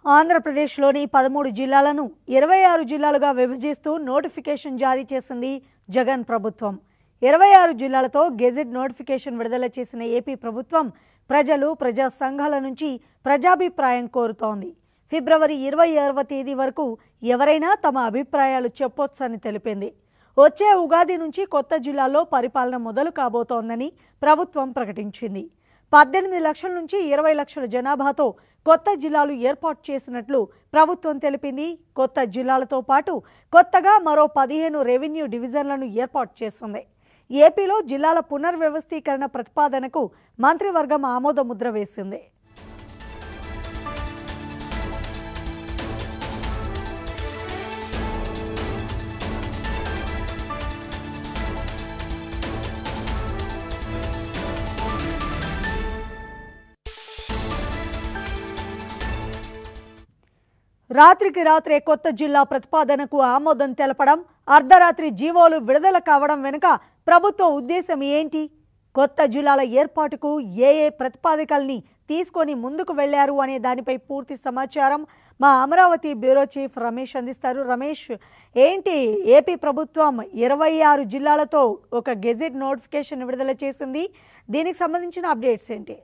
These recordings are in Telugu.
ఆంధ్రప్రదేశ్లోని పదమూడు జిల్లాలను ఇరవై ఆరు జిల్లాలుగా విభజిస్తూ నోటిఫికేషన్ జారీ చేసింది జగన్ ప్రభుత్వం ఇరవై ఆరు జిల్లాలతో గెజిట్ నోటిఫికేషన్ విడుదల చేసిన ఏపీ ప్రభుత్వం ప్రజలు ప్రజా సంఘాల నుంచి ప్రజాభిప్రాయం కోరుతోంది ఫిబ్రవరి ఇరవై ఆరవ తేదీ వరకు ఎవరైనా తమ అభిప్రాయాలు చెప్పొచ్చని తెలిపింది వచ్చే ఉగాది నుంచి కొత్త జిల్లాల్లో పరిపాలన మొదలు కాబోతోందని ప్రభుత్వం ప్రకటించింది పద్దెనిమిది లక్షల నుంచి ఇరవై లక్షల జనాభాతో కొత్త జిల్లాలు ఏర్పాటు చేసినట్లు ప్రభుత్వం తెలిపింది కొత్త జిల్లాలతో పాటు కొత్తగా మరో పదిహేను రెవెన్యూ డివిజన్లను ఏర్పాటు చేస్తుంది ఏపీలో జిల్లాల పునర్వ్యవస్థీకరణ ప్రతిపాదనకు మంత్రివర్గం ఆమోద ముద్ర వేసింది రాత్రికి రాత్రే కొత్త జిల్లా ప్రతిపాదనకు ఆమోదం తెలపడం అర్ధరాత్రి జీవోలు విడుదల కావడం వెనుక ప్రభుత్వ ఉద్దేశం ఏంటి కొత్త జిల్లాల ఏర్పాటుకు ఏ ఏ ప్రతిపాదికల్ని తీసుకొని ముందుకు వెళ్లారు అనే దానిపై పూర్తి సమాచారం మా అమరావతి బ్యూరో చీఫ్ రమేష్ అందిస్తారు రమేష్ ఏంటి ఏపీ ప్రభుత్వం ఇరవై ఆరు జిల్లాలతో ఒక గెజెట్ నోటిఫికేషన్ విడుదల చేసింది దీనికి సంబంధించిన అప్డేట్స్ ఏంటి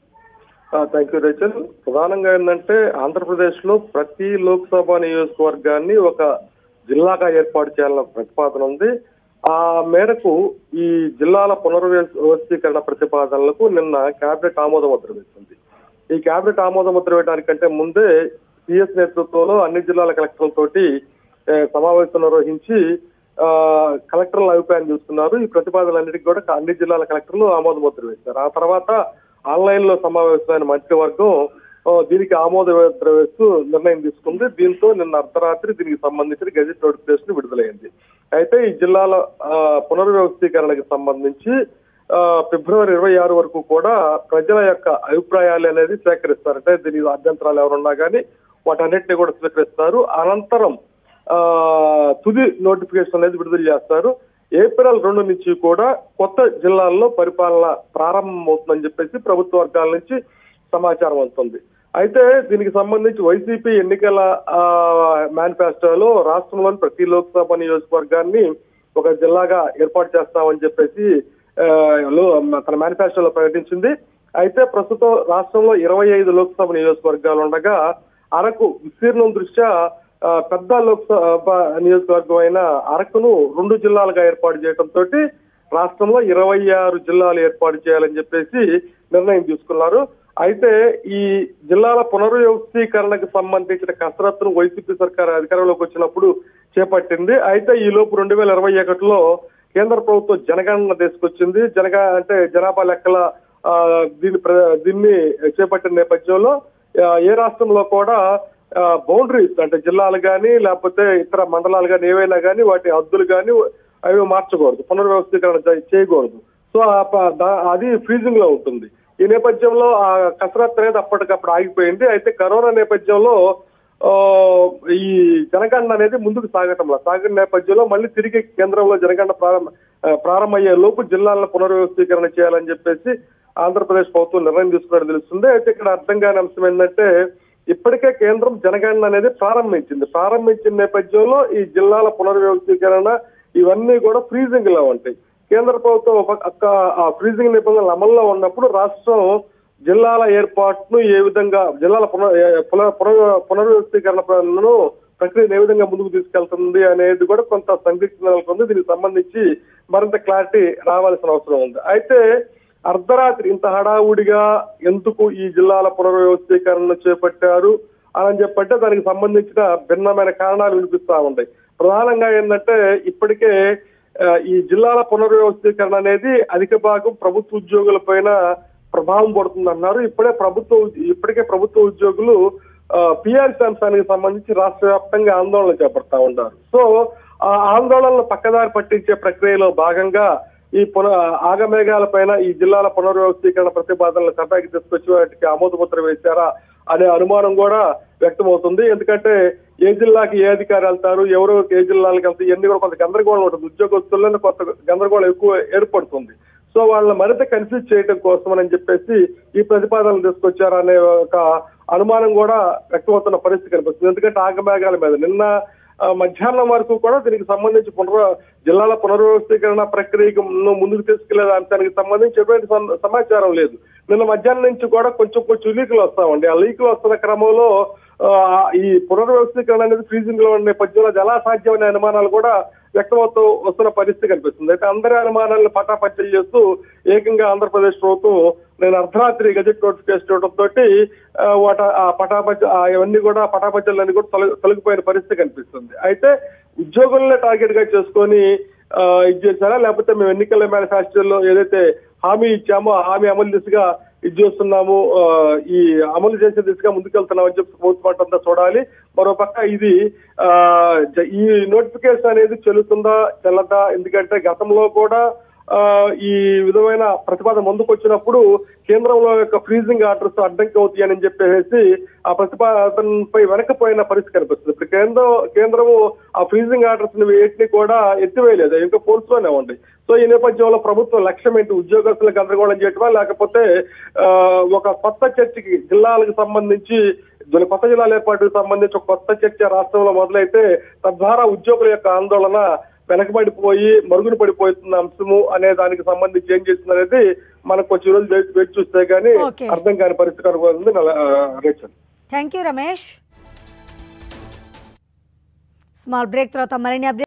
థ్యాంక్ యూ రేచల్ ప్రధానంగా ఏంటంటే ఆంధ్రప్రదేశ్ లో ప్రతి లోక్సభ నియోజకవర్గాన్ని ఒక జిల్లాగా ఏర్పాటు చేయాలన్న ప్రతిపాదన ఉంది ఆ మేరకు ఈ జిల్లాల పునర్వ్యవస్థీకరణ ప్రతిపాదనలకు నిన్న కేబినెట్ ఆమోద ముద్ర వేసింది ఈ కేబినెట్ ఆమోద ముద్ర వేయడానికంటే ముందే సిఎస్ నేతృత్వంలో అన్ని జిల్లాల కలెక్టర్లతోటి ఏ, సమావేశం నిర్వహించి ఆ, కలెక్టర్ల అభిప్రాయం తీసుకున్నారు ఈ ప్రతిపాదనలన్నిటికీ కూడా అన్ని జిల్లాల కలెక్టర్లు ఆమోద ముద్ర వేశారు ఆ తర్వాత ఆన్లైన్ లో సమావేశమైన మంత్రివర్గం ఆ, దీనికి ఆమోద ముద్ర వేస్తూ నిర్ణయం తీసుకుంది దీంతో నిన్న అర్ధరాత్రి దీనికి సంబంధించిన గెజెట్ నోటిఫికేషన్ విడుదలైంది అయితే ఈ జిల్లాల ఆ, పునర్వ్యవస్థీకరణకి సంబంధించి ఆ, ఫిబ్రవరి ఇరవై ఆరు వరకు కూడా ప్రజల యొక్క అభిప్రాయాలు అనేది సేకరిస్తారు అంటే దీని అభ్యంతరాలు ఎవరున్నా కానీ వాటన్నిటిని కూడా స్వీకరిస్తారు అనంతరం ఆ తుది నోటిఫికేషన్ అనేది విడుదల చేస్తారు ఏప్రిల్ రెండు నుంచి కూడా కొత్త జిల్లాల్లో పరిపాలన ప్రారంభమవుతుందని చెప్పేసి ప్రభుత్వ వర్గాల నుంచి సమాచారం అందుతుంది అయితే దీనికి సంబంధించి వైసీపీ ఎన్నికల ఆ, మేనిఫెస్టోలో రాష్ట్రంలోని ప్రతి లోక్సభ నియోజకవర్గాన్ని ఒక జిల్లాగా ఏర్పాటు చేస్తామని చెప్పేసి ఆ, లో- తన మేనిఫెస్టోలో ప్రకటించింది అయితే ప్రస్తుతం రాష్ట్రంలో ఇరవై ఐదు లోక్సభ నియోజకవర్గాలు ఉండగా అరకు విస్తీర్ణం దృష్ట్యా ఆ, పెద్ద లోక్సభ నియోజకవర్గం అయిన అరకును రెండు జిల్లాలుగా ఏర్పాటు చేయడంతో రాష్ట్రంలో ఇరవై ఆరు జిల్లాలు ఏర్పాటు చేయాలని చెప్పేసి నిర్ణయం తీసుకున్నారు అయితే ఈ జిల్లాల పునర్వ్యవస్థీకరణకు సంబంధించిన కసరత్తును వైసీపీ సర్కార్ అధికారంలోకి వచ్చినప్పుడు చేపట్టింది అయితే ఈ లోపు రెండు వేల ఇరవై ఒకటిలో కేంద్ర ప్రభుత్వం జనగణన తీసుకొచ్చింది జనగా అంటే జనాభా లెక్కల ఆ, దీన్ని ప్ర- దీన్ని చేపట్టిన నేపథ్యంలో ఆ, ఏ రాష్ట్రంలో కూడా బౌండరీస్ అంటే జిల్లాలు కానీ లేకపోతే ఇతర మండలాలు కానీ ఏవైనా కానీ వాటి హద్దులు కానీ అవి మార్చకూడదు పునర్వ్యవస్థీకరణ చే- చేయకూడదు సో ఆ ప- దా- అది ఫ్రీజింగ్ లో ఉంటుంది ఈ నేపథ్యంలో ఆ కసరత్తు అనేది అప్పటికప్పుడు ఆగిపోయింది అయితే కరోనా నేపథ్యంలో ఆ, ఈ జనగణన అనేది ముందుకు సాగటంలో సాగిన నేపథ్యంలో మళ్ళీ తిరిగి కేంద్రంలో జనగణన ప్రారంభ ఆ, ప్రారంభమయ్యే లోపు జిల్లాలను పునర్వ్యవస్థీకరణ చేయాలని చెప్పేసి ఆంధ్రప్రదేశ్ ప్రభుత్వం నిర్ణయం తీసుకున్నట్టు తెలుస్తుంది అయితే ఇక్కడ అర్థం కాని అంశం ఏంటంటే ఇప్పటికే కేంద్రం జనగణన అనేది ప్రారంభించింది ప్రారంభించిన నేపథ్యంలో ఈ జిల్లాల పునర్వ్యవస్థీకరణ ఇవన్నీ కూడా ఫ్రీజింగ్ లో ఉంటాయి కేంద్ర ప్రభుత్వం ఒక ఒక ఆ ఫ్రీజింగ్ నిబంధనలు అమల్లో ఉన్నప్పుడు రాష్ట్రం జిల్లాల ఏర్పాటును ఏ విధంగా జిల్లాల పునర్ పునర్ పునర్- పునర్వ్యవస్థీకరణను ప్రక్రియను ఏ విధంగా ముందుకు తీసుకెళ్తుంది అనేది కూడా కొంత సందిగ్ధత నెలకొంది దీనికి సంబంధించి మరింత క్లారిటీ రావాల్సిన అవసరం ఉంది అయితే అర్ధరాత్రి ఇంత హడావుడిగా ఎందుకు ఈ జిల్లాల పునర్వ్యవస్థీకరణను చేపట్టారు అని చెప్పంటే దానికి సంబంధించిన భిన్నమైన కారణాలు వినిపిస్తా ఉన్నాయి ప్రధానంగా ఏంటంటే ఇప్పటికే ఆ, ఈ జిల్లాల పునర్వ్యవస్థీకరణ అనేది అధిక భాగం ప్రభుత్వ ఉద్యోగుల పైన ప్రభావం పడుతుంది అన్నారు ఇప్పుడే ప్రభుత్వ ఉద్- ఇప్పటికే ప్రభుత్వ ఉద్యోగులు పిఆర్సీ అంశానికి సంబంధించి రాష్ట్ర వ్యాప్తంగా ఆందోళన చేపడతా ఉన్నారు సో ఆ ఆందోళనలు పక్కదారి పట్టించే ప్రక్రియలో భాగంగా ఈ పున ఆగమేఘాల పైన ఈ జిల్లాల పునర్వ్యవస్థీకరణ ప్రతిపాదనలు సభకి తీసుకొచ్చి వాటికి ఆమోదముద్ర వేశారా అనే అనుమానం కూడా వ్యక్తమవుతుంది ఎందుకంటే ఏ జిల్లాకి ఏ అధికారి వెళ్తారు ఎవరు ఏ జిల్లాలకు వెళ్తారు ఇవన్నీ కూడా కొంత గందరగోళం ఉంటుంది ఉద్యోగస్తుల్లోనే కొంత గందరగోళం ఎక్కువ ఏర్పడుతుంది సో వాళ్ళని మరింత కన్ఫ్యూజ్ చేయడం కోసం అని చెప్పేసి ఈ ప్రతిపాదనలు తీసుకొచ్చారనే ఒక అనుమానం కూడా వ్యక్తమవుతున్న పరిస్థితి కనిపిస్తుంది ఎందుకంటే ఆగమేఘాల మీద నిన్న ఆ, మధ్యాహ్నం వరకు కూడా దీనికి సంబంధించి పునర్ జిల్లాల పునర్వ్యవస్థీకరణ ప్రక్రియకు ను ముందుకు తీసుకెళ్లే అంశానికి సంబంధించి ఎటువంటి సం- సమాచారం లేదు నిన్న మధ్యాహ్నం నుంచి కూడా కొంచెం కొంచెం లీకులు వస్తామండి ఆ లీకులు వస్తున్న క్రమంలో ఆ, ఈ పునర్వ్యవస్థీకరణ అనేది ఫ్రీజింగ్ లో ఉన్న నేపథ్యంలో అది ఎలా సాధ్యమనే అనుమానాలు కూడా వ్యక్తమవుతూ వస్తున్న పరిస్థితి కనిపిస్తుంది అయితే అందరి అనుమానాలను పటాపంచలు చేస్తూ ఏకంగా ఆంధ్రప్రదేశ్ ప్రభుత్వం నేను అర్ధరాత్రి గజెట్ నోటిఫికేషన్ ఇవ్వడంతో వాట ఆ పటాపంచ ఆ ఇవన్నీ కూడా పటాపంచలన్నీ కూడా తొలగి తొలగిపోయిన పరిస్థితి కనిపిస్తుంది అయితే ఉద్యోగులనే టార్గెట్ గా చేసుకొని ఆ, ఇది చేశారా లేకపోతే మేము ఎన్నికల మేనిఫెస్టోలో ఏదైతే హామీ ఇచ్చామో ఆ హామీ అమలు దిశగా ఇది చేస్తున్నాము ఆ, ఈ అమలు చేసే దిశగా ముందుకెళ్తున్నామని చెప్పి ప్రభుత్వం అంతా చూడాలి మరోపక్క ఇది ఆ, జ- ఈ నోటిఫికేషన్ అనేది చెల్లుతుందా చెల్లదా ఎందుకంటే గతంలో కూడా ఆ, ఈ విధమైన ప్రతిపాదన ముందుకు వచ్చినప్పుడు కేంద్రంలో యొక్క ఫ్రీజింగ్ ఆర్డర్స్ అడ్డంకి అవుతాయని చెప్పేసి ఆ ప్రతిపాదనపై వెనకపోయిన పరిస్థితి కనిపిస్తుంది ఇప్పుడు కేంద్రం కేంద్రము ఆ ఫ్రీజింగ్ ఆర్డర్స్ వేటిని కూడా ఎత్తివేయలేదు ఇంకా ఫోర్స్ లోనే ఉంది సో ఈ నేపథ్యంలో ప్రభుత్వం లక్ష్యం ఏంటి ఉద్యోగస్తులకు గందరగోళం చేయటమా లేకపోతే ఆ, ఒక కొత్త చర్చకి జిల్లాలకు సంబంధించి దీని కొత్త జిల్లాల ఏర్పాటుకు సంబంధించి ఒక కొత్త చర్చ రాష్ట్రంలో మొదలైతే తద్వారా ఉద్యోగుల యొక్క ఆందోళన వెనకబడిపోయి మరుగున పడిపోతున్న అంశము అనే దానికి సంబంధించి ఏం చేస్తుంది అనేది మనకు కొంచెం రోజులు వేచి వేచి చూస్తే గానీ Okay. అర్థం కాని పరిస్థితి కనుగొంది Rachel thank you Ramesh small break తర్వాత మరిన్ని అప్డేట్